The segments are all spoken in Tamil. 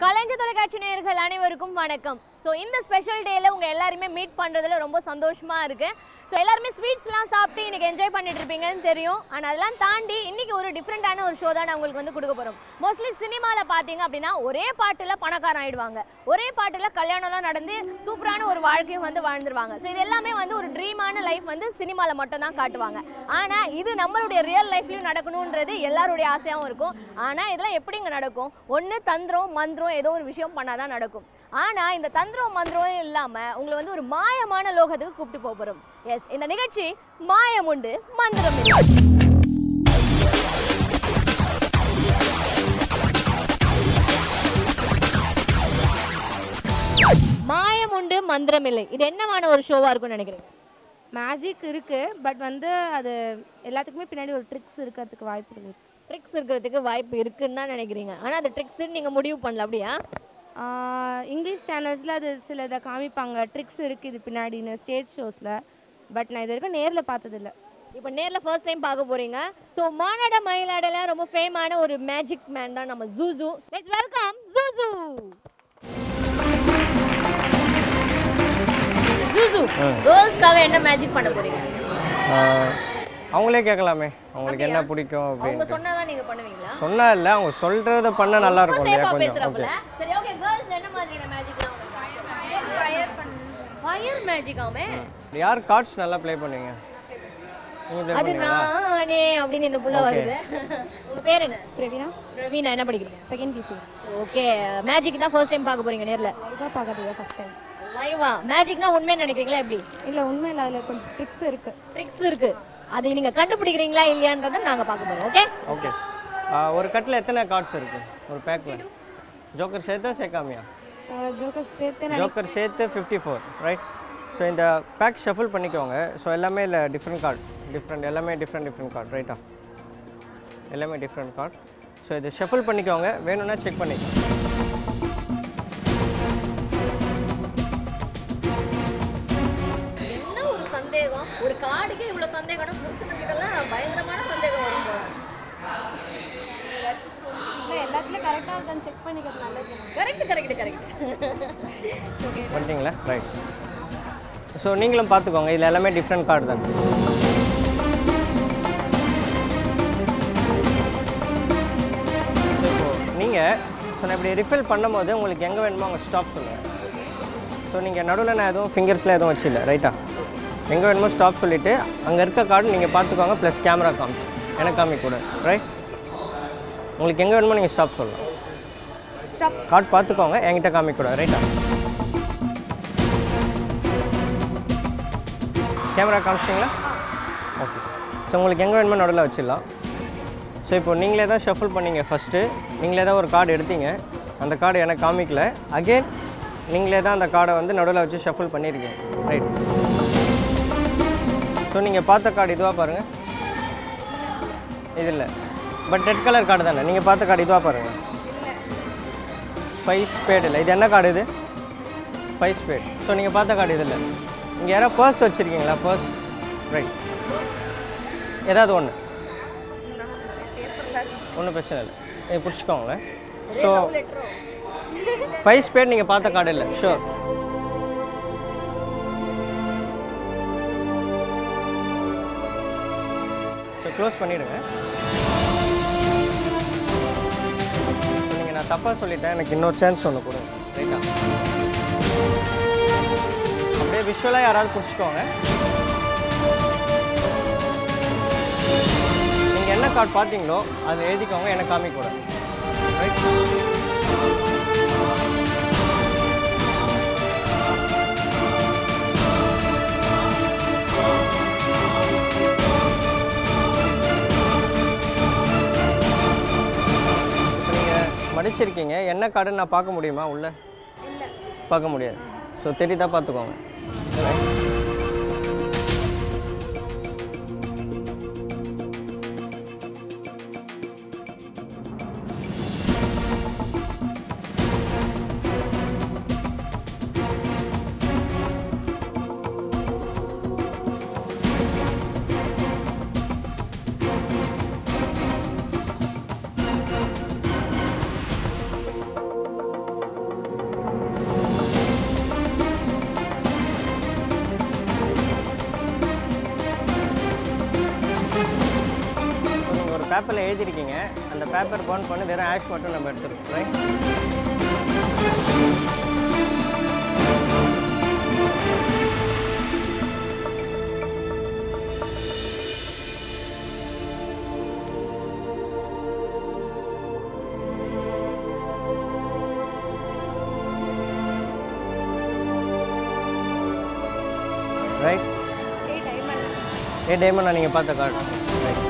கலைஞர் தொலைக்காட்சி நேயர்கள் அனைவருக்கும் வணக்கம் ஸோ இந்த ஸ்பெஷல் டேல உங்க எல்லாருமே மீட் பண்றதுல ரொம்ப சந்தோஷமா இருக்கு ஸோ எல்லாருமே ஸ்வீட்ஸ்லாம் சாப்பிட்டு இன்னைக்கு என்ஜாய் பண்ணிட்டு இருப்பீங்கன்னு தெரியும் ஆனால் அதெல்லாம் தாண்டி இன்னைக்கு ஒரு டிஃப்ரெண்டான ஒரு ஷோ தான் நான் உங்களுக்கு வந்து கொடுக்க போறோம் மோஸ்ட்லி சினிமாவில் பார்த்தீங்க அப்படின்னா ஒரே பாட்டில் பணக்காரன் ஆயிடுவாங்க ஒரே பாட்டில் கல்யாணம்லாம் நடந்து சூப்பரான ஒரு வாழ்க்கையும் வந்து வாழ்ந்துருவாங்க ஸோ இது எல்லாமே வந்து ஒரு ட்ரீமான லைஃப் வந்து சினிமாவில் மட்டும் தான் காட்டுவாங்க ஆனால் இது நம்மளுடைய ரியல் லைஃப்லையும் நடக்கணுன்றது எல்லாருடைய ஆசையாகவும் இருக்கும் ஆனால் இதெல்லாம் எப்படிங்க நடக்கும் ஒன்று தந்திரம் மந்திரம் ஏதோ ஒரு விஷயம் பண்ணாதான் நடக்கும் ஆனால் இந்த தந்திரம் மந்திரம் இல்லாமல் உங்களை வந்து ஒரு மாயமான லோகத்துக்கு கூப்பிட்டு போக போகிறோம் எஸ் இந்த நிகழ்ச்சி மாயம் உண்டு மந்திரம் இல்லை மாயம் உண்டு மந்திரம் இல்லை இது என்னமான ஒரு ஷோவா இருக்கும்னு நினைக்கிறீங்க மேஜிக் இருக்குது பட் வந்து அது எல்லாத்துக்குமே பின்னாடி ஒரு ட்ரிக்ஸ் இருக்கிறதுக்கு வாய்ப்புகள் இருக்கு ட்ரிக்ஸ் இருக்கிறதுக்கு வாய்ப்பு இருக்குன்னு தான் நினைக்கிறீங்க ஆனால் அது ட்ரிக்ஸ்ன்னு நீங்கள் முடிவு பண்ணல அப்படியா ஆஹ் இங்கிலீஷ் சேனல்ஸில் அது சில இதை காமிப்பாங்க ட்ரிக்ஸ் இருக்குது இது பின்னாடின்னு ஸ்டேஜ் ஷோஸில் பட் நான் இது வரைக்கும் நேரில் பார்த்ததில்ல இப்போ நேரில் ஃபர்ஸ்ட் டைம் பார்க்க போறீங்க ஸோ மானாட மயிலாடல ரொம்ப ஃபேமான ஒரு மேஜிக் மேன் தான் நம்ம juice let's welcome juice juice கேர்ள்ஸ்க்காக என்ன மேஜிக் பண்ண போறீங்க ஆஹ் அவங்களே கேட்கலாமே அவங்களுக்கு என்ன பிடிக்கும் அவங்க அப்படின்னு சொன்னாதான் நீங்க பண்ணுவீங்களா சொன்னா இல்லை அவங்க சொல்றத பண்ண நல்லா இருக்கும் இல்லையா சேஃபா கொஞ்சம் பேசுறாப்ல ஓகே சரி ஓகே கேர்ள்ஸ் என்ன மாதிரியான மேஜிக்லாம் ஃபயர் ஃபயர் மேஜிக் ஆமே யார் கார்ட்ஸ் நல்லா ப்ளே பண்ணுவீங்க நீங்கள் ப்ளே அது பண்ணுவீங்களா நானே அப்படின்னு இந்த புள்ள வருது உங்க பேர் என்ன பிரவீனா பிரவீனா என்ன படிக்கிறீங்க செகண்ட் பிசி ஓகே மேஜிக் தான் ஃபர்ஸ்ட் டைம் பார்க்க போறீங்க நேர்ல இதுவாக பார்க்கறது ஃபஸ்ட் டைம் லைவா மேஜிக்னா உண்மையை நினைக்கிறீங்களா எப்படி இல்லை உண்மையில் அதில் கொஞ்சம் ட்ரிக்ஸ் இருக்குது ட்ரிக்ஸ் இருக்கு அது நீங்க கண்டுபிடிக்கிறீங்களா இல்லையான்றதை நாங்க பார்க்க போறோம் ஓகே ஓகே ஆஹ் ஒரு கட்டில் எத்தனை கார்ட்ஸ் இருக்கு ஒரு பேக்கில் ஜோக்கர் சேர்த்தா சேர்க்காமையா ஜோக்கர் சேர்த்து ஜோக்கர் சேர்த்து ஃபிஃப்டி ஃபோர் ரைட் ஸோ இந்த பேக் ஷஃபிள் பண்ணிக்கோங்க ஸோ எல்லாமே இல்லை டிஃப்ரெண்ட் கார்டு டிஃப்ரெண்ட் எல்லாமே டிஃப்ரெண்ட் டிஃப்ரெண்ட் கார்டு ரைட்டா எல்லாமே டிஃப்ரெண்ட் கார்டு ஸோ இது ஷஃபிள் பண்ணிக்கோங்க வேணும்னா செக் பண்ணிக்கோங்க என்ன ஒரு சந்தேகம் ஒரு கார்டுக்கே இவ்வளவு சந்தேகம்னா புருஷனுக்கிட்டலாம் பயங்கரமான சந்தேகம் வரும் போல இல்லை எல்லாத்துலேயும் கரெக்டாக இருக்கான்னு செக் பண்ணிக்கிறது நல்லது கரெக்ட் கரெக்ட் கரெக்ட் பண்ணிட்டீங்களா ரைட் ஸோ நீங்களும் பார்த்துக்கோங்க இதில் எல்லாமே டிஃப்ரெண்ட் கார்டு தான் நீங்கள் ஸோ நான் இப்படி ரிஃபில் பண்ணும்போது உங்களுக்கு எங்கே வேணுமோ அங்கே ஸ்டாப் சொல்லுங்கள் ஸோ நீங்கள் நடுவில் நான் எதுவும் ஃபிங்கர்ஸில் எதுவும் வச்சில்ல ரைட்டா எங்கே வேணுமோ ஸ்டாப் சொல்லிவிட்டு அங்கே இருக்க கார்டு நீங்கள் பார்த்துக்கோங்க ப்ளஸ் கேமரா காமிச்சு எனக்கு காமிக்க கூட ரைட் உங்களுக்கு எங்கே வேணுமோ நீங்கள் ஸ்டாப் சொல்லலாம் ஸ்டாப் கார்டு பார்த்துக்கோங்க என்கிட்ட காமிக்க கூட ரைட்டா கேமரா காமிச்சிங்களா ஓகே ஸோ உங்களுக்கு எங்கே வேணுமோ நடுவில் வச்சிடலாம் ஸோ இப்போ நீங்களே தான் ஷஃபிள் பண்ணீங்க ஃபஸ்ட்டு நீங்களே தான் ஒரு கார்டு எடுத்தீங்க அந்த கார்டு எனக்கு காமிக்கல அகெயின் நீங்களே தான் அந்த கார்டை வந்து நடுவில் வச்சு ஷஃபிள் பண்ணியிருக்கீங்க ரைட் ஸோ நீங்கள் பார்த்த கார்டு இதுவாக பாருங்கள் இது இல்லை பட் ரெட் கலர் கார்டு தானே நீங்கள் பார்த்த கார்டு இதுவாக பாருங்கள் ஃபைவ் ஸ்பேட் இல்லை இது என்ன கார்டு இது ஃபைவ் ஸ்பேட் ஸோ நீங்கள் பார்த்த கார்டு இது இல்லை இங்கே யாரோ பர்ஸ் வச்சுருக்கீங்களா பர்ஸ் ரைட் ஏதாவது ஒன்று ஒன்றும் பிரச்சனை இல்லை இது பிடிச்சிக்கோங்க ஸோ ஃபைவ் ஸ்பேட் நீங்கள் பார்த்த கார்டு இல்லை ஷோர் ஸோ க்ளோஸ் பண்ணிவிடுங்க நீங்கள் நான் தப்பாக சொல்லிட்டேன் எனக்கு இன்னொரு சான்ஸ் ஒன்று கொடுங்க ரைட்டா அப்படியே விஷுவலாக யாராவது பிடிச்சிக்கோங்க நீங்கள் என்ன கார்டு பார்த்தீங்களோ அதை எழுதிக்கோங்க எனக்கு காமிக்கூடாது ரைட் இப்போ நீங்கள் மடிச்சிருக்கீங்க என்ன கார்டுன்னு நான் பார்க்க முடியுமா உள்ள பார்க்க முடியாது ஸோ தெரியுதா பார்த்துக்கோங்க பேப்பரில் எழுதிருக்கீங்க அந்த பேப்பர் பர்ன் பண்ணி வெறும் ஆஷ் மட்டும் நம்ம எடுத்துருக்கோம் ரைட் ரைட் ஏ டைமண்ட் நீங்கள் பார்த்த கார்டு ரைட்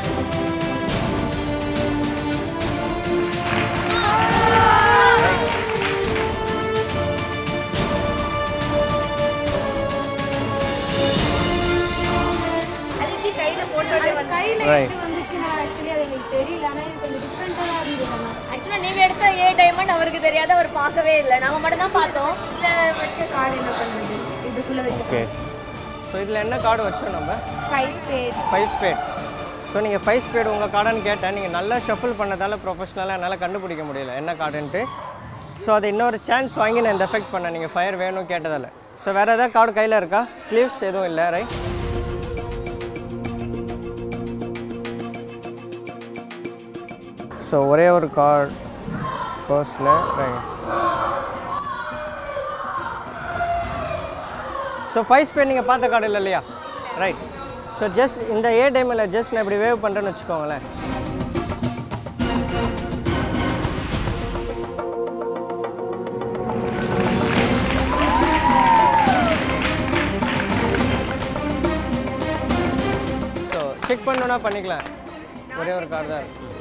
அது எப்படி கையில் போட்டோலே வந்து கையில் ரைட் வந்துச்சுன்னா ஆக்சுவலி அது எனக்கு தெரியல ஆனால் இது கொஞ்சம் டிஃப்ரெண்ட்டாக தான் இருந்தது ஆக்சுவலாக நீங்கள் எடுத்த ஏ டைமண்ட் அவருக்கு தெரியாத அவர் பார்க்கவே இல்லை நாங்கள் மட்டும் தான் பார்த்தோம் இதை வச்ச கார்டு என்ன பண்ணுறது இதுக்குள்ளே வச்சு ஓகே ஸோ இதில் என்ன கார்டு வச்சோம் நம்ம five spade five spade so நீங்கள் ஃபைவ் ஸ்பேட் உங்கள் கார்டுன்னு கேட்டேன் நீங்கள் நல்லா ஷஃபிள் பண்ணதால ப்ரொஃபஷ்னலாக என்னால் கண்டுபிடிக்க முடியல என்ன கார்டுன்ட்டு ஸோ அது இன்னொரு சான்ஸ் வாங்கி நான் இந்த எஃபெக்ட் பண்ணேன் நீங்கள் ஃபயர் வேணும் கேட்டதால் ஸோ வேறு ஏதாவது கார்டு கையில் இருக்கா ஸ்லீவ்ஸ் எதுவும் இல்லை ரைட் ஸோ ஒரே ஒரு கார்டு பர்ஸில் ரைட் ஸோ ஃபைவ் ஸ்பேட் நீங்கள் பார்த்த கார்டு இல்லை இல்லையா ரைட் ஸோ ஜஸ்ட் இந்த ஏ டைமில் ஜஸ்ட் நான் இப்படி வேவ் பண்ணுறேன்னு வச்சுக்கோங்களேன் ஸோ செக் பண்ணணுன்னா பண்ணிக்கலாம் ஒரே ஒரு கார்டு தான் இருக்கு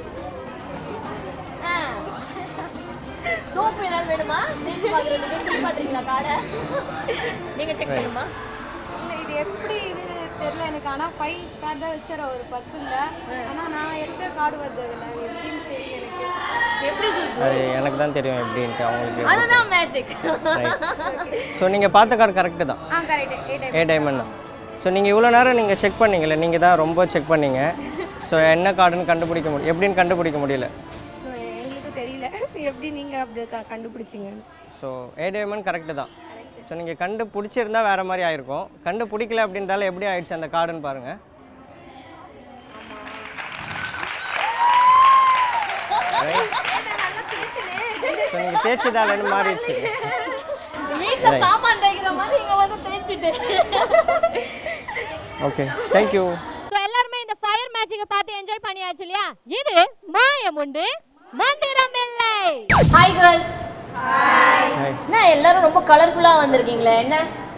சோப்பு ஏதாவது வேணுமா தேய்ச்சி பார்க்குறதுக்கு செக் பண்ணுறீங்களா கார்டை நீங்கள் செக் பண்ணுமா இல்லை இது எப்படி இது தெரியல எனக்கு ஆனால் ஃபைவ் கார்டு தான் வச்சார் ஒரு பர்சனில் ஆனால் நான் எடுத்த கார்டு வருது அதில் எப்படின்னு தெரியல எனக்கு எப்படி சுசு அது எனக்கு தான் தெரியும் எப்படின்ட்டு அவங்களுக்கு அதுதான் மேஜிக் ஸோ நீங்கள் பார்த்த கார்டு கரெக்டு தான் ஆ correct A time A diamond தான் ஸோ நீங்கள் இவ்வளோ நேரம் நீங்கள் செக் பண்ணீங்கல்ல நீங்கள் தான் ரொம்ப செக் பண்ணீங்க ஸோ என்ன கார்டுன்னு கண்டுபிடிக்க முடியும் எப்படின்னு கண்டுபிடிக்க முடியல எங்களுக்கு தெரியல எப்படி நீங்கள் அப்படி க- கண்டுபிடிச்சீங்க ஸோ ஏ டைமண்ட் கரெக்டு தான் ஸோ நீங்கள் கண்டுபிடிச்சிருந்தா வேறு மாதிரி ஆயிருக்கும் கண்டுபிடிக்கல அப்படின்றால எப்படி ஆயிடுச்சு அந்த கார்டுன்னு பாருங்கள் ஸோ நீங்கள் தேய்ச்சதாலன்னு மாறிடுச்சு வீட்டில் சாமான் தேய்க்கிற மாதிரி இங்கே வந்து தேய்ச்சிட்டு ஓகே தேங்க்யூ ஸோ எல்லாருமே இந்த ஃபயர் மேட்சிங்கை பார்த்து என்ஜாய் பண்ணியாச்சு இல்லையா இது மாயமுண்டு மந்திரம் இல்லை ஹாய் கேர்ள்ஸ் என்ன எல்லாரும் ரொம்ப கலர்ஃபுல்லாக வந்திருக்கீங்களே என்ன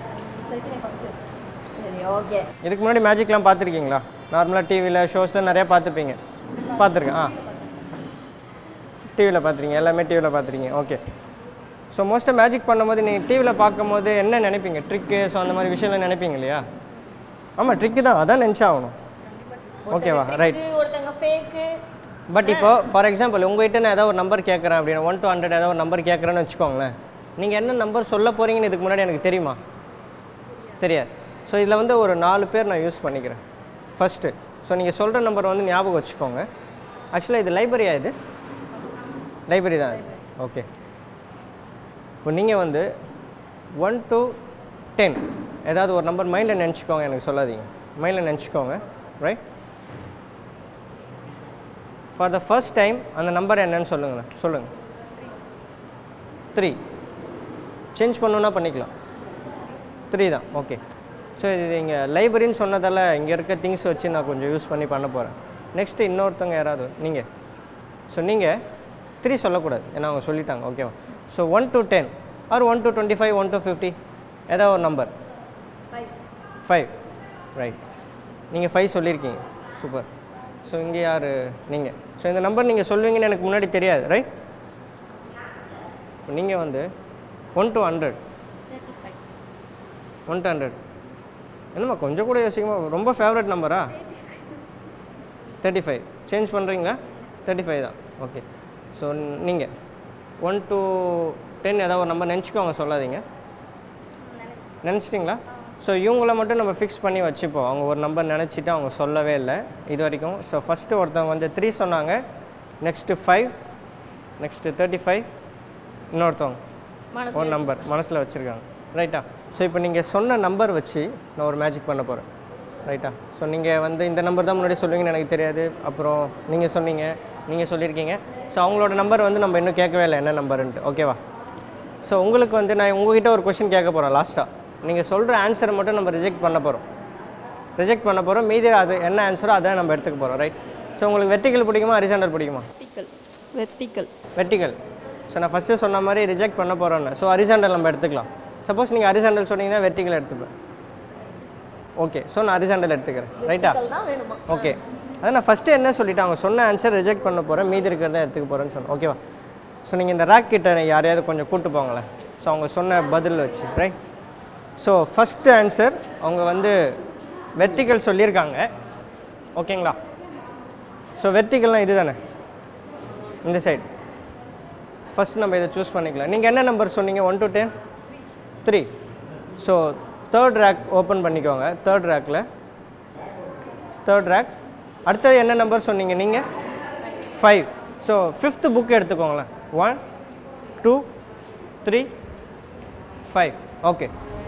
சரி ஓகே இதுக்கு முன்னாடி மேஜிக்லாம் பார்த்துருக்கீங்களா நார்மலாக டிவியில் ஷோஸில் நிறையா பார்த்துருப்பீங்க பார்த்துருக்கேன் ஆ டிவியில் பார்த்துருக்கீங்க எல்லாமே டிவியில் பார்த்துருக்கீங்க ஓகே ஸோ மோஸ்ட்டாக மேஜிக் பண்ணும்போது நீங்கள் டிவியில் பார்க்கும்போது என்ன நினைப்பீங்க ட்ரிக்கு ஸோ அந்த மாதிரி விஷயம்லாம் நினைப்பீங்க இல்லையா ஆமாம் ட்ரிக்கு தான் அதான் நினச்சாகணும் ஓகேவா ரைட் ஒருத்தங்க ஃபேக்கு பட் இப்போ ஃபார் எக்ஸாம்பிள் உங்கள்கிட்ட நான் ஏதாவது ஒரு நம்பர் கேட்குறேன் அப்படின்னா ஒன் to ஹண்ட்ரட் ஏதாவது ஒரு நம்பர் கேட்குறேன்னு வச்சுக்கோங்களேன் நீங்கள் என்ன நம்பர் சொல்ல போகிறீங்கன்னு இதுக்கு முன்னாடி எனக்கு தெரியுமா தெரியாது ஸோ இதில் வந்து ஒரு நாலு பேர் நான் யூஸ் பண்ணிக்கிறேன் ஃபஸ்ட்டு ஸோ நீங்கள் சொல்கிற நம்பர் வந்து ஞாபகம் வச்சுக்கோங்க ஆக்சுவலாக இது லைப்ரரியா இது லைப்ரரி தான் ஓகே இப்போ நீங்கள் வந்து ஒன் to டென் ஏதாவது ஒரு நம்பர் மைண்டில் நினச்சிக்கோங்க எனக்கு சொல்லாதீங்க மைண்டில் நினச்சிக்கோங்க right for the first time அந்த நம்பர் என்னன்னு சொல்லுங்களேன் சொல்லுங்கள் த்ரீ சேஞ்ச் பண்ணணுன்னா பண்ணிக்கலாம் த்ரீ தான் ஓகே ஸோ இது இங்கே லைப்ரரின்னு சொன்னதால் இங்கே இருக்க திங்ஸ் வச்சு நான் கொஞ்சம் யூஸ் பண்ணி பண்ண போகிறேன் நெக்ஸ்ட்டு இன்னொருத்தவங்க யாராவது நீங்கள் ஸோ நீங்கள் த்ரீ சொல்லக்கூடாது ஏன்னா அவங்க சொல்லிட்டாங்க ஓகேவா so one to ten or one to twenty five one to fifty ஏதாவது ஒரு நம்பர் ஃபைவ் ரைட் நீங்கள் ஃபைவ் சொல்லியிருக்கீங்க சூப்பர் ஸோ இங்கே யார் நீங்கள் ஸோ இந்த நம்பர் நீங்கள் சொல்லுவீங்கன்னு எனக்கு முன்னாடி தெரியாது ரைட் நீங்கள் வந்து one to hundred one to hundred என்னம்மா கொஞ்சம் கூட யோசிக்கமா ரொம்ப ஃபேவரட் நம்பரா தேர்ட்டி ஃபைவ் சேஞ்ச் பண்ணுறீங்களா தேர்ட்டி ஃபைவ் தான் ஓகே ஸோ நீங்கள் ஒன் to டென் ஏதாவது ஒரு நம்பர் நினச்சிக்கோங்க சொல்லாதீங்க நினச்சிட்டிங்களா ஸோ இவங்கள மட்டும் நம்ம ஃபிக்ஸ் பண்ணி வச்சுப்போம் அவங்க ஒரு நம்பர் நினச்சிட்டு அவங்க சொல்லவே இல்லை இது வரைக்கும் ஸோ ஃபஸ்ட்டு ஒருத்தவங்க வந்து த்ரீ சொன்னாங்க next five next thirty five இன்னொருத்தவங்க ஒரு நம்பர் மனசில் வச்சுருக்காங்க ரைட்டா ஸோ இப்போ நீங்கள் சொன்ன நம்பர் வச்சு நான் ஒரு மேஜிக் பண்ண போகிறேன் ரைட்டா ஸோ நீங்கள் வந்து இந்த நம்பர் தான் முன்னாடி சொல்லுவீங்கன்னு எனக்கு தெரியாது அப்புறம் நீங்கள் சொன்னீங்க நீங்கள் சொல்லியிருக்கீங்க ஸோ அவங்களோட நம்பர் வந்து நம்ம இன்னும் கேட்கவே இல்லை என்ன நம்பருன்ட்டு ஓகேவா ஸோ உங்களுக்கு வந்து நான் உங்ககிட்ட ஒரு கொஷின் கேட்க போகிறேன் லாஸ்ட்டாக நீங்கள் சொல்கிற ஆன்சரை மட்டும் நம்ம ரிஜெக்ட் பண்ண போகிறோம் ரிஜெக்ட் பண்ண போகிறோம் மீதி அது என்ன ஆன்சரோ அதை நம்ம எடுத்துக்க போகிறோம் ரைட் ஸோ உங்களுக்கு வெர்டிக்கல் பிடிக்குமா ஹரிசாண்டல் பிடிக்குமா வெர்டிக்கல் வெர்டிக்கல் வெர்டிக்கல் ஸோ நான் ஃபஸ்ட்டு சொன்ன மாதிரி ரிஜெக்ட் பண்ண போகிறோன்னு ஸோ ஹரிசாண்டல் நம்ம எடுத்துக்கலாம் சப்போஸ் நீங்கள் ஹரிசாண்டல் சொன்னீங்கன்னா வெர்டிக்கல் எடுத்துப்பேன் ஓகே ஸோ நான் ஹரிசாண்டல் எடுத்துக்கிறேன் ரைட்டா தான் வேணுமா ஓகே அதான் நான் ஃபஸ்ட்டு என்ன சொல்லிட்டேன் அவங்க சொன்ன ஆன்சர் ரிஜெக்ட் பண்ண போகிறேன் மீதி இருக்கிறத எடுத்துக்க போகிறேன்னு சொன்னேன் ஓகேவா ஸோ நீங்கள் இந்த ரேக் கிட்ட யாரையாவது கொஞ்சம் கூட்டு போங்களேன் ஸோ அவங்க சொன்ன பதில் வச்சு ரைட் ஸோ ஃபஸ்ட்டு ஆன்சர் அவங்க வந்து வெர்டிக்கல் சொல்லியிருக்காங்க ஓகேங்களா ஸோ வெர்டிக்கல்னால் இது தானே இந்த சைடு ஃபஸ்ட் நம்ம இதை சூஸ் பண்ணிக்கலாம் நீங்கள் என்ன நம்பர் சொன்னீங்க one to ten three so third rack open பண்ணிக்கோங்க தேர்ட் ரேக்கில் தேர்ட் ரேக் அடுத்தது என்ன நம்பர் சொன்னீங்க நீங்கள் ஃபைவ் ஸோ ஃபிஃப்த்து புக் எடுத்துக்கோங்களேன் one two three five okay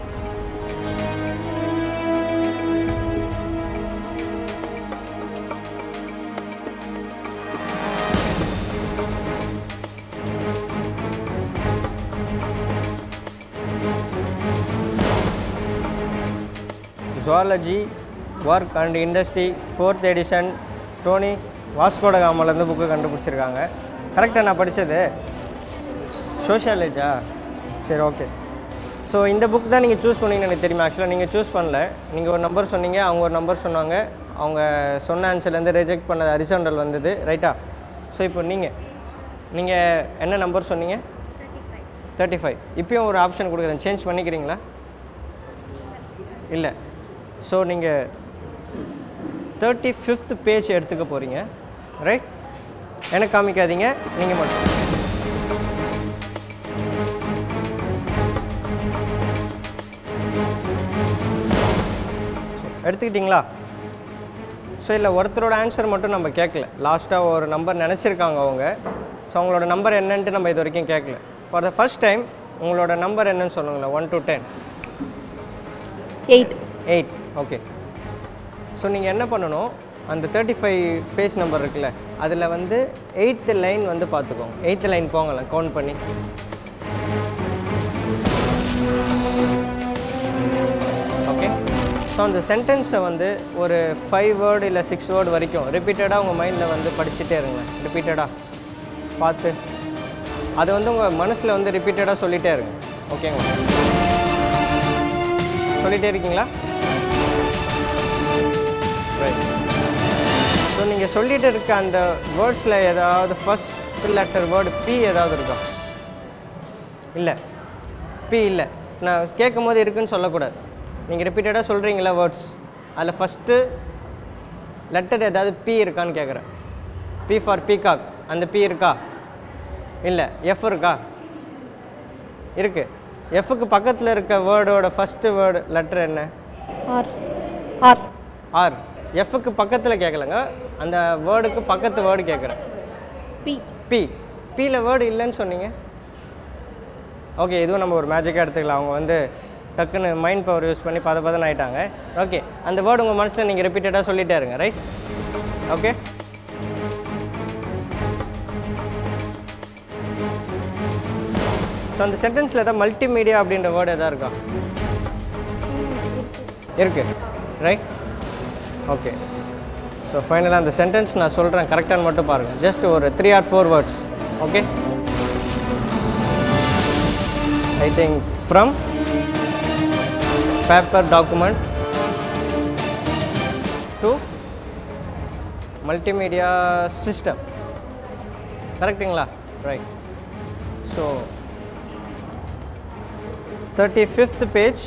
zoology work and industry fourth edition Tony Vasco da காமாலேருந்து புக்கு கண்டுபிடிச்சிருக்காங்க கரெக்டாக நான் படித்தது சோஷியாலஜா சரி ஓகே ஸோ இந்த புக் தான் நீங்கள் சூஸ் பண்ணீங்கன்னு எனக்கு தெரியுமா ஆக்சுவலாக நீங்கள் சூஸ் பண்ணல நீங்கள் ஒரு நம்பர் சொன்னீங்க அவங்க ஒரு நம்பர் சொன்னாங்க அவங்க சொன்ன ஆன்சர்லேருந்து ரிஜெக்ட் பண்ணது ஹரிசாண்டல் வந்தது ரைட்டா ஸோ இப்போ நீங்கள் நீங்கள் என்ன நம்பர் சொன்னீங்க தேர்ட்டி ஃபைவ் இப்பயும் ஒரு ஆப்ஷன் கொடுக்குறேன் சேஞ்ச் பண்ணிக்கிறீங்களா இல்லை ஸோ நீங்கள் தேர்ட்டி ஃபிஃப்த் பேஜ் எடுத்துக்க போகிறீங்க ரைட் எனக்கு காமிக்காதீங்க நீங்கள் மட்டும் எடுத்துக்கிட்டிங்களா ஸோ இல்லை ஒருத்தரோட ஆன்சர் மட்டும் நம்ம கேட்கல லாஸ்ட்டாக ஒரு நம்பர் நினச்சிருக்காங்க அவங்க ஸோ அவங்களோட நம்பர் என்னன்ட்டு நம்ம இது வரைக்கும் கேட்கல ஃபார் த ஃபர்ஸ்ட் டைம் உங்களோட நம்பர் என்னன்னு சொல்லுங்களேன் one to ten eight eight okay so நீங்கள் என்ன பண்ணணும் அந்த தேர்ட்டி ஃபைவ் பேஜ் நம்பர் இருக்குல்ல அதில் வந்து எயித்து லைன் வந்து பார்த்துக்கோங்க எயித்து லைன் போங்களேன் கவுண்ட் பண்ணி ஓகே ஸோ அந்த சென்டென்ஸை வந்து ஒரு ஃபைவ் வேர்டு இல்லை சிக்ஸ் வேர்டு வரைக்கும் ரிப்பீட்டடாக உங்கள் மைண்டில் வந்து படிச்சுட்டே இருங்க ரிப்பீட்டடாக பார்த்து அது வந்து உங்கள் மனசில் வந்து ரிப்பீட்டடாக சொல்லிகிட்டே இருங்க ஓகேங்களா சொல்லிகிட்டே இருக்கீங்களா ரைட் ஸோ நீங்கள் சொல்லிட்டு இருக்க அந்த வேர்ட்ஸில் ஏதாவது ஃபர்ஸ்ட் லெட்டர் வேர்டு பி ஏதாவது இருக்கா இல்லை பி இல்லை நான் கேட்கும் போது இருக்குன்னு சொல்லக்கூடாது நீங்கள் ரிப்பீட்டடாக சொல்கிறீங்களா வேர்ட்ஸ் அதில் ஃபஸ்ட்டு லெட்டர் ஏதாவது பி இருக்கான்னு கேட்குறேன் பி ஃபார் பீகாக் அந்த பி இருக்கா இல்லை எஃப் இருக்கா இருக்குது எஃப்க்கு பக்கத்தில் இருக்க வேர்டோட ஃபஸ்ட்டு வேர்டு லெட்டர் என்ன ஆர் ஆர் ஆர் எஃப்க்கு பக்கத்தில் கேட்கலங்க அந்த வேர்டுக்கு பக்கத்து வேர்டு கேட்குறேன் பி பி பியில் வேர்டு இல்லைன்னு சொன்னீங்க ஓகே இதுவும் நம்ம ஒரு மேஜிக்காக எடுத்துக்கலாம் அவங்க வந்து டக்குன்னு மைண்ட் பவர் யூஸ் பண்ணி பத பதன்னு ஆயிட்டாங்க ஓகே அந்த வேர்டு உங்கள் மனசில் நீங்கள் ரிப்பீட்டடாக சொல்லிட்டே இருங்க ரைட் ஓகே ஸோ அந்த சென்டென்ஸில் ஏதாவது மல்டிமீடியா அப்படின்ற வேர்டு எதாவது இருக்கா இருக்கு ரைட் ஓகே ஸோ ஃபைனலாக அந்த சென்டென்ஸ் நான் சொல்கிறேன் கரெக்டானு மட்டும் பாருங்கள் ஜஸ்ட் ஒரு three or four words okay I think from paper document to multimedia system கரெக்டுங்களா right so thirty fifth page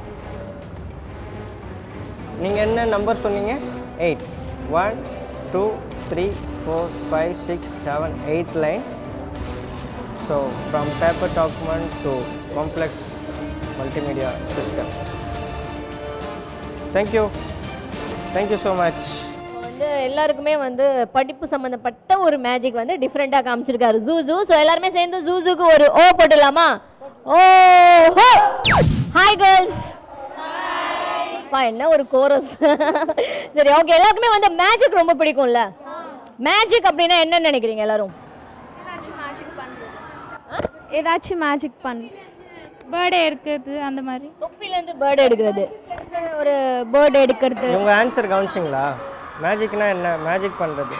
நீங்கள் என்ன நம்பர் சொன்னீங்க eight one two three four five six seven eight line so from paper document to complex multimedia system thank you thank you so much வந்து எல்லாருக்குமே வந்து படிப்பு சம்மந்தப்பட்ட ஒரு மேஜிக் வந்து டிஃப்ரெண்ட்டாக காமிச்சிருக்காரு ஜூ ஸோ எல்லாருமே சேர்ந்து ஜூஸுக்கு ஒரு ஓ போட்டுடலாமா ஓ ஹோ ஹாய் கேர்ள்ஸ் பா என்ன ஒரு கோரஸ் சரி ஓகே எல்லாருக்குமே வந்து மேஜிக் ரொம்ப பிடிக்கும்ல மேஜிக் அப்படின்னா என்ன நினைக்கிறீங்க எல்லாரும் ஏதாச்சும் மேஜிக் பண்ணு பர்த்டே எடுக்கிறது அந்த மாதிரி தொப்பிலேருந்து பேர்டு எடுக்கிறது ஒரு பேர்டு எடுக்கிறது உங்கள் ஆன்சர் கவனிச்சிங்களா மேஜிக்னா என்ன மேஜிக் பண்ணுறது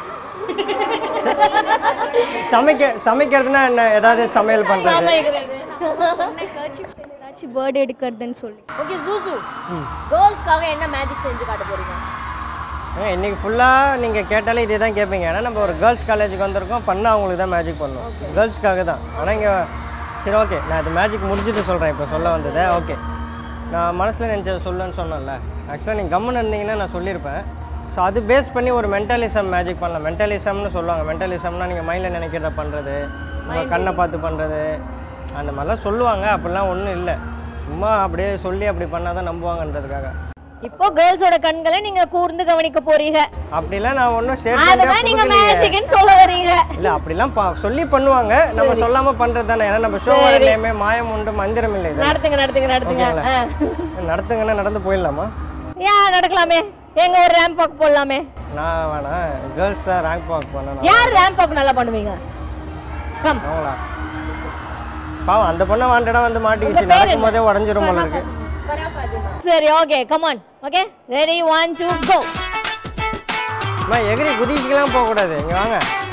சமைக்க சமைக்கிறதுனா என்ன ஏதாவது சமையல் பண்ணுறது ஏதாச்சும் பர்த்டே எடுக்கிறதுன்னு சொல்லி ஓகே ஜூசு கேர்ள்ஸ்க்காக என்ன மேஜிக் செஞ்சு காட்ட போறீங்க ஏங்க இன்னைக்கு ஃபுல்லாக நீங்கள் கேட்டாலே இதே தான் கேட்பீங்க ஏன்னா நம்ம ஒரு கேர்ள்ஸ் காலேஜுக்கு வந்திருக்கோம் பண்ணால் அவங்களுக்கு தான் மேஜிக் பண்ணுவோம் கேர்ள்ஸ்க்காக தான் ஆனால் இங்கே சரி ஓகே நான் அது மேஜிக் முடிச்சுட்டு சொல்கிறேன் இப்போ சொல்ல வந்தது ஓகே நான் மனசில் நினச்சதை சொல்லுன்னு சொன்னேன்ல ஆக்சுவலாக நீங்கள் கம்முன்னு இருந்தீங்கன்னா நான் சொல்லியிருப்பேன் ஸோ அது பேஸ் பண்ணி ஒரு மென்டலிசம் மேஜிக் பண்ணலாம் மென்டலிசம்னு சொல்லுவாங்க மென்டலிசம்னா நீங்கள் மைண்டில் நினைக்கிறத பண்ணுறது உங்கள் கண்ணை பார்த்து பண்ணுறது அந்த மாதிரிலாம் சொல்லுவாங்க அப்படிலாம் ஒன்றும் இல்லை சும்மா அப்படியே சொல்லி அப்படி பண்ணால் தான் நம்புவாங்கன்றதுக்காக இப்போ கேர்ள்ஸோட கண்களை நீங்க கூர்ந்து கவனிக்க போறீங்க அப்படிலாம் நான் ஒன்றும் ஸ்டேட் அதுதான் நீங்க மேஜிக்னு சொல்ல வரீங்க இல்ல அப்படிலாம் பா சொல்லி பண்ணுவாங்க நம்ம சொல்லாம பண்றது தானே ஏன்னா நம்ம ஷோ நேமே மாயம் உண்டு மந்திரம் இல்லை இது நடத்துங்க நடத்துங்க நடத்துங்க ஓகேங்களா? ஆ. நடத்துங்கன்னா நடந்து போயிடலாமா ஏன் நடக்கலாமே எங்க ஒரு ரேம்ப் வாக் போடலாமே நான் வேணாம் கேர்ள்ஸ் தான் ரேங்க் வாக் பண்ணணும் யார் ரேம்ப் வாக் நல்லா பண்ணுவீங்க கம் அவங்களா பாவம் அந்த பொண்ணை வாண்டடா வந்து மாட்டிக்கிச்சு உங்க பேர் நடக்கும் போதே உடஞ்சிரும் போல இருக்கு சரி okay come on okay ready one two go அம்மா எகிரி குதிக்கலாம் போகக்கூடாது இங்க வாங்க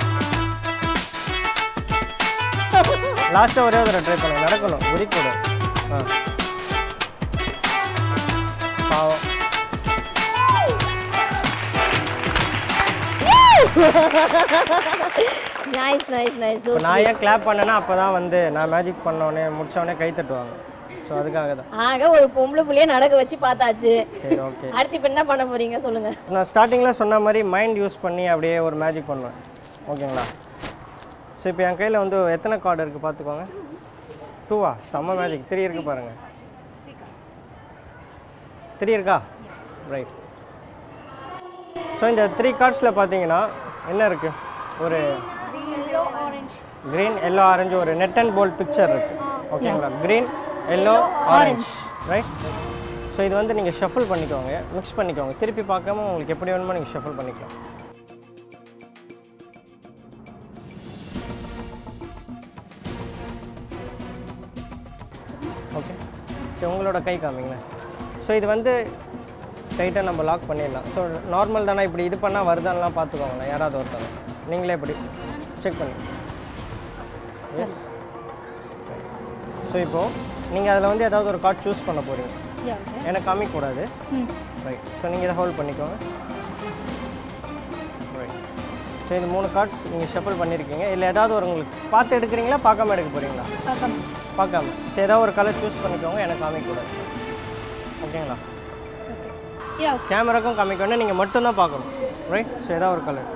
லாஸ்ட்டாக ஒரே ஒரு ட்ரை பண்ணுங்க நடக்கணும் குதிக்கூடாது ஆ பாவம் நைஸ் நைஸ் நைஸ் இப்போ நான் ஏன் கிளாப் பண்ணேன்னா அப்போ தான் வந்து நான் மேஜிக் பண்ணோடனே முடிச்சோடனே கை தட்டுவாங்க ஸோ அதுக்காக தான் ஆக ஒரு பொம்பளை புள்ளைய நடக்க வச்சு பார்த்தாச்சு சரி ஓகே அடுத்து இப்போ என்ன பண்ண போறீங்க சொல்லுங்க நான் ஸ்டார்டிங்கில் சொன்ன மாதிரி மைண்ட் யூஸ் பண்ணி அப்படியே ஒரு மேஜிக் பண்ணுவேன் ஓகேங்களா ஸோ இப்போ என் கையில் வந்து எத்தனை கார்டு இருக்குது பார்த்துக்கோங்க டூவா செம்ம மேஜிக் த்ரீ இருக்குது பாருங்கள் த்ரீ இருக்கா ரைட் ஸோ இந்த த்ரீ கார்ட்ஸில் பார்த்தீங்கன்னா என்ன இருக்குது ஒரு க்ரீன் எல்லோ ஆரஞ்சு ஒரு நெட் அண்ட் போல்ட் பிக்சர் இருக்குது ஓகேங்களா green yellow orange right so இது வந்து நீங்கள் ஷஃபிள் பண்ணிக்கோங்க மிக்ஸ் பண்ணிக்கோங்க திருப்பி பார்க்காம உங்களுக்கு எப்படி வேணுமோ நீங்கள் ஷஃபிள் பண்ணிக்கலாம் ஓகே ஸோ உங்களோட கை காமிங்களேன் ஸோ இது வந்து டைட்டாக நம்ம லாக் பண்ணிடலாம் ஸோ நார்மல் தானே இப்படி இது பண்ணால் வருதான்லாம் பார்த்துக்கோங்களேன் யாராவது ஒருத்தவங்க நீங்களே இப்படி செக் பண்ணி எஸ் ஸோ இப்போது நீங்கள் அதில் வந்து ஏதாவது ஒரு கார்டு சூஸ் பண்ண போகிறீங்க எனக்கு காமிக்கக்கூடாது ரைட் ஸோ நீங்கள் இதை ஹோல்ட் பண்ணிக்கோங்க ரைட் ஸோ இது மூணு கார்ட்ஸ் நீங்கள் ஷஃபிள் பண்ணியிருக்கீங்க இல்லை ஏதாவது ஒரு உங்களுக்கு பார்த்து எடுக்கிறீங்களா பார்க்காம எடுக்க போகிறீங்களா பார்க்காம ஸோ ஏதாவது ஒரு கலர் சூஸ் பண்ணிக்கோங்க எனக்கு காமிக்கக்கூடாது ஓகேங்களா கேமராக்கும் காமிக்கணும் நீங்கள் மட்டும்தான் பார்க்கணும் ரைட் ஸோ ஏதாவது ஒரு கலர்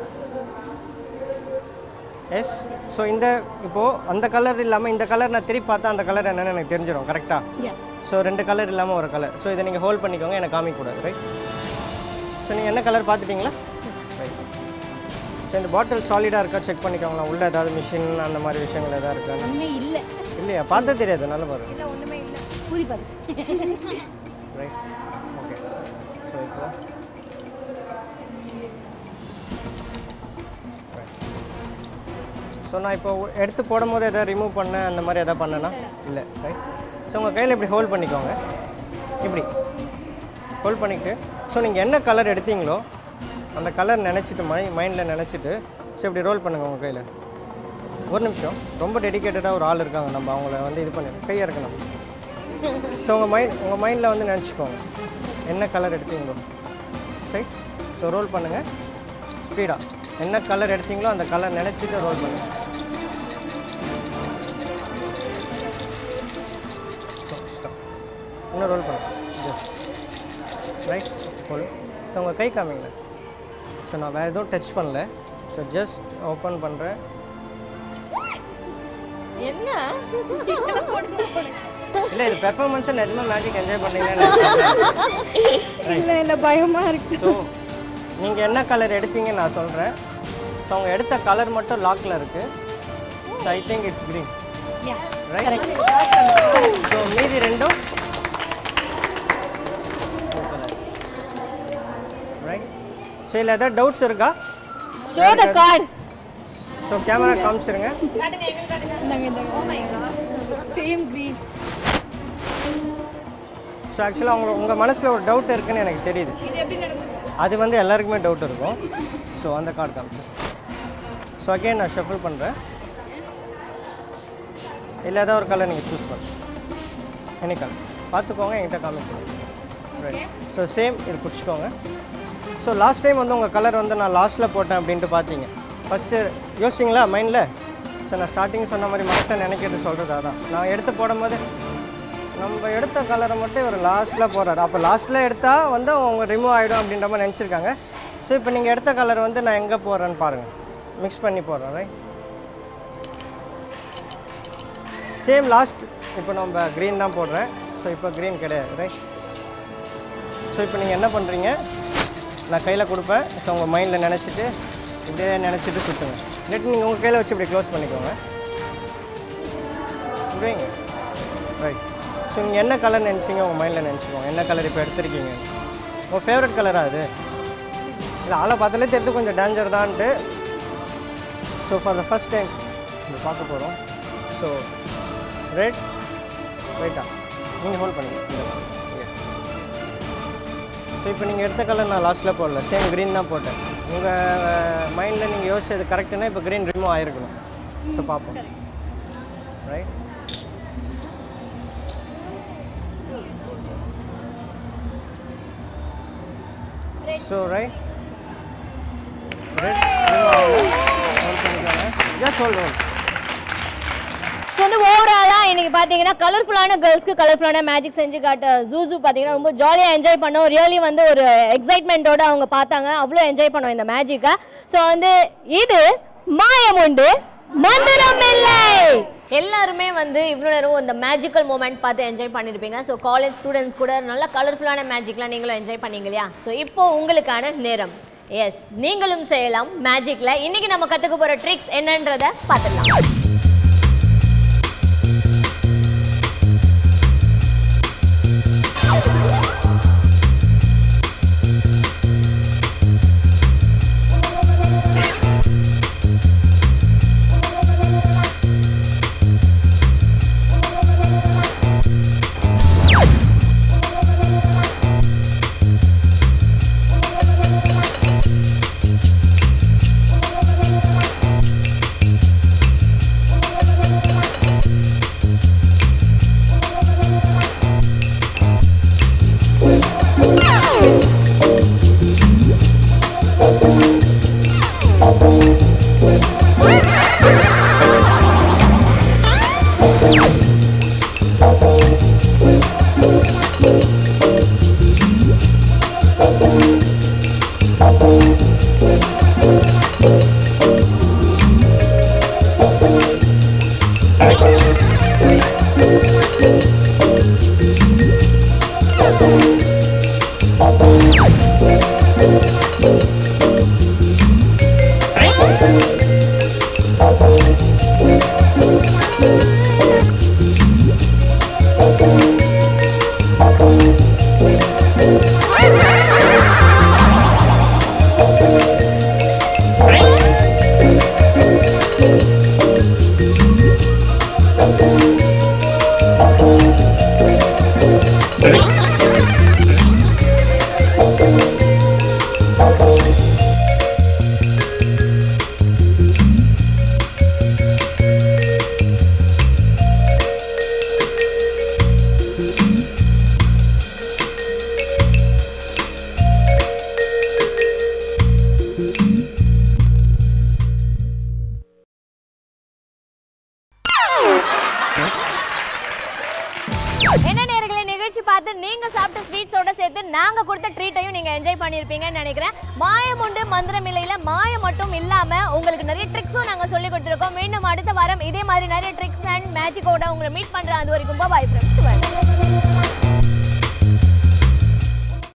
எஸ் ஸோ இந்த இப்போது அந்த கலர் இல்லாமல் இந்த கலர் நான் திருப்பி பார்த்தா அந்த கலர் என்னன்னு எனக்கு தெரிஞ்சிடும் கரெக்டாக ஸோ ரெண்டு கலர் இல்லாமல் ஒரு கலர் ஸோ இதை நீங்கள் ஹோல்ட் பண்ணிக்கோங்க எனக்கு காமிக்கக்கூடாது ரைட் ஸோ நீங்கள் என்ன கலர் பார்த்துட்டிங்களா ரைட் ஸோ இந்த பாட்டில் சாலிடாக இருக்கா செக் பண்ணிக்கோங்களா உள்ளே ஏதாவது மிஷின் அந்த மாதிரி விஷயங்கள் ஏதாவது இருக்கா ஒன்றுமே இல்லை இல்லையா பார்த்தா தெரியாது நல்ல பாருங்க இல்லை ஒன்றுமே இல்லை ஊதி பாரு ரைட் ஓகே ஸோ இப்போ ஸோ நான் இப்போ எடுத்து போடும்போது எதாவது ரிமூவ் பண்ண அந்த மாதிரி எதாவது பண்ணேன்னா இல்லை ரைட் ஸோ உங்கள் கையில் இப்படி ஹோல்ட் பண்ணிக்கோங்க இப்படி ஹோல்ட் பண்ணிக்கிட்டு ஸோ நீங்கள் என்ன கலர் எடுத்தீங்களோ அந்த கலர் நினச்சிட்டு மை மைண்டில் நினச்சிட்டு ஸோ இப்படி ரோல் பண்ணுங்கள் உங்கள் கையில் ஒரு நிமிஷம் ரொம்ப டெடிக்கேட்டடாக ஒரு ஆள் இருக்காங்க நம்ம அவங்கள வந்து இது பண்ணி கையை இருக்கணும் ஸோ உங்கள் மைண்ட் உங்கள் மைண்டில் வந்து நினச்சிக்கோங்க என்ன கலர் எடுத்தீங்களோ சரி ஸோ ரோல் பண்ணுங்கள் ஸ்பீடாக என்ன கலர் எடுத்தீங்களோ அந்த கலர் நினச்சிட்டு ரோல் பண்ணுங்கள் இன்னும் ரோல் பண்ணுங்க ஜஸ்ட் ரைட் ஹோல் ஸோ உங்கள் கை காமிங்களேன் ஸோ நான் வேறு எதுவும் டச் பண்ணல ஸோ ஜஸ்ட் ஓப்பன் பண்ணுறேன் என்ன இல்லை இது பெர்ஃபார்மன்ஸை நிஜமாக மேஜிக் என்ஜாய் பண்ணீங்கன்னு இல்லை இல்லை பயமாக இருக்கு ஸோ நீங்கள் என்ன கலர் எடுத்தீங்கன்னு நான் சொல்கிறேன் ஸோ அவங்க எடுத்த கலர் மட்டும் லாக்கில் இருக்குது so I think it's green right so மீதி ரெண்டும் இல்லை ஏதாவது டவுட்ஸ் இருக்கா show the card so camera காமிச்சிருங்க சேம் க்ரீன் ஸோ ஆக்சுவலாக உங்க உங்கள் மனசில் ஒரு டவுட் இருக்குன்னு எனக்கு தெரியுது இது எப்படி நடந்துச்சு அது வந்து எல்லாருக்குமே டவுட் இருக்கும் ஸோ அந்த கார்டு காமிச்சு ஸோ அகைன் நான் ஷஃபிள் பண்ணுறேன் இல்லை ஏதாவது ஒரு கலர் நீங்கள் சூஸ் பண்ணுங்க எனி கலர் பார்த்துக்கோங்க என்கிட்ட காமிக்கணும் ரைட் ஸோ சேம் இது பிடிச்சிக்கோங்க ஸோ லாஸ்ட் டைம் வந்து உங்கள் கலர் வந்து நான் லாஸ்ட்டில் போட்டேன் அப்படின்ட்டு பார்த்தீங்க ஃபஸ்ட்டு யோசிச்சிங்களா மைண்டில் ஸோ நான் ஸ்டார்டிங் சொன்ன மாதிரி மனசில் நினைக்கிறது சொல்கிறது அதான் நான் எடுத்து போடும்போது நம்ம எடுத்த கலரை மட்டும் இவர் லாஸ்ட்டில் போடுறாரு அப்போ லாஸ்ட்டில் எடுத்தால் வந்து அவங்க ரிமூவ் ஆகிடும் அப்படின்ற மாதிரி நினச்சிருக்காங்க ஸோ இப்போ நீங்கள் எடுத்த கலர் வந்து நான் எங்கே போடுறேன்னு பாருங்கள் மிக்ஸ் பண்ணி போடுறேன் ரைட் சேம் லாஸ்ட் இப்போ நம்ம க்ரீன் தான் போடுறேன் ஸோ இப்போ க்ரீன் கிடையாது ரைட் ஸோ இப்போ நீங்கள் என்ன பண்ணுறீங்க நான் கையில் கொடுப்பேன் ஸோ உங்கள் மைண்டில் நினச்சிட்டு இப்படியே நினச்சிட்டு சுற்றுங்க இல்லாட்டி நீங்கள் உங்கள் கையில் வச்சு இப்படி க்ளோஸ் பண்ணிக்கோங்க இப்படிங்க ரைட் ஸோ நீங்கள் என்ன கலர் நினச்சிங்க உங்கள் மைண்டில் நினச்சிக்கோங்க என்ன கலர் இப்போ எடுத்திருக்கீங்க உங்கள் ஃபேவரட் கலரா அது இல்லை ஆளை பார்த்தாலே தெரிஞ்சு கொஞ்சம் டேஞ்சர் தான்ட்டு so for the first time இது பார்க்க போகிறோம் ஸோ ரெட் ரைட்டா நீங்கள் ஹோல்ட் பண்ணுங்க ஸோ இப்போ நீங்கள் எடுத்த கலர் நான் லாஸ்ட்டில் போடல சேம் க்ரீன் தான் போட்டேன் உங்கள் மைண்டில் நீங்கள் யோசிச்சது கரெக்டுனா இப்போ க்ரீன் ரிமூவ் ஆகிருக்கணும் ஸோ பார்ப்போம் right so right red hold பண்ணிக்கோங்க ஜஸ்ட் ஹோல்ட் ஹோல்ட் ஸோ வந்து ஓவராலாக இன்னைக்கு பார்த்தீங்கன்னா கலர்ஃபுல்லான கேர்ள்ஸ்க்கு கலர்ஃபுல்லான மேஜிக் செஞ்சு காட்ட ஜூசு பார்த்தீங்கன்னா ரொம்ப ஜாலியாக என்ஜாய் பண்ணோம் ரியலி வந்து ஒரு எக்ஸைட்மெண்ட்டோட அவங்க பார்த்தாங்க அவ்வளோ என்ஜாய் பண்ணோம் இந்த மேஜிக்கை ஸோ வந்து இது மாயம் உண்டு மந்திரம் இல்லை எல்லாருமே வந்து இவ்வளோ நேரம் இந்த மேஜிக்கல் மூமெண்ட் பார்த்து என்ஜாய் பண்ணியிருப்பீங்க ஸோ காலேஜ் ஸ்டூடெண்ட்ஸ் கூட நல்ல கலர்ஃபுல்லான மேஜிக்லாம் நீங்களும் என்ஜாய் பண்ணீங்க இல்லையா ஸோ இப்போ உங்களுக்கான நேரம் எஸ் நீங்களும் செய்யலாம் மேஜிக்கில் இன்னைக்கு நம்ம கற்றுக்க போகிற ட்ரிக்ஸ் என்னன்றதை பார்த்துக்கலாம் என்ன நேரங்களை நிகழ்ச்சி பார்த்து நீங்க சாப்பிட்ட ஸ்வீட்ஸோட சேர்த்து நாங்க கொடுத்த ட்ரீட்டையும் நீங்க என்ஜாய் பண்ணிருப்பீங்கன்னு நினைக்கிறேன் மாயம் உண்டு மந்திரம் இல்லையில மாயம் மட்டும் இல்லாம உங்களுக்கு நிறைய ட்ரிக்ஸும் நாங்க சொல்லி கொடுத்துருக்கோம் மீண்டும் அடுத்த வாரம் இதே மாதிரி நிறைய ட்ரிக்ஸ் அண்ட் மேஜிக்கோட உங்களை மீட் பண்றேன் அது வரைக்கும் பாய் ஃப்ரெண்ட்ஸ்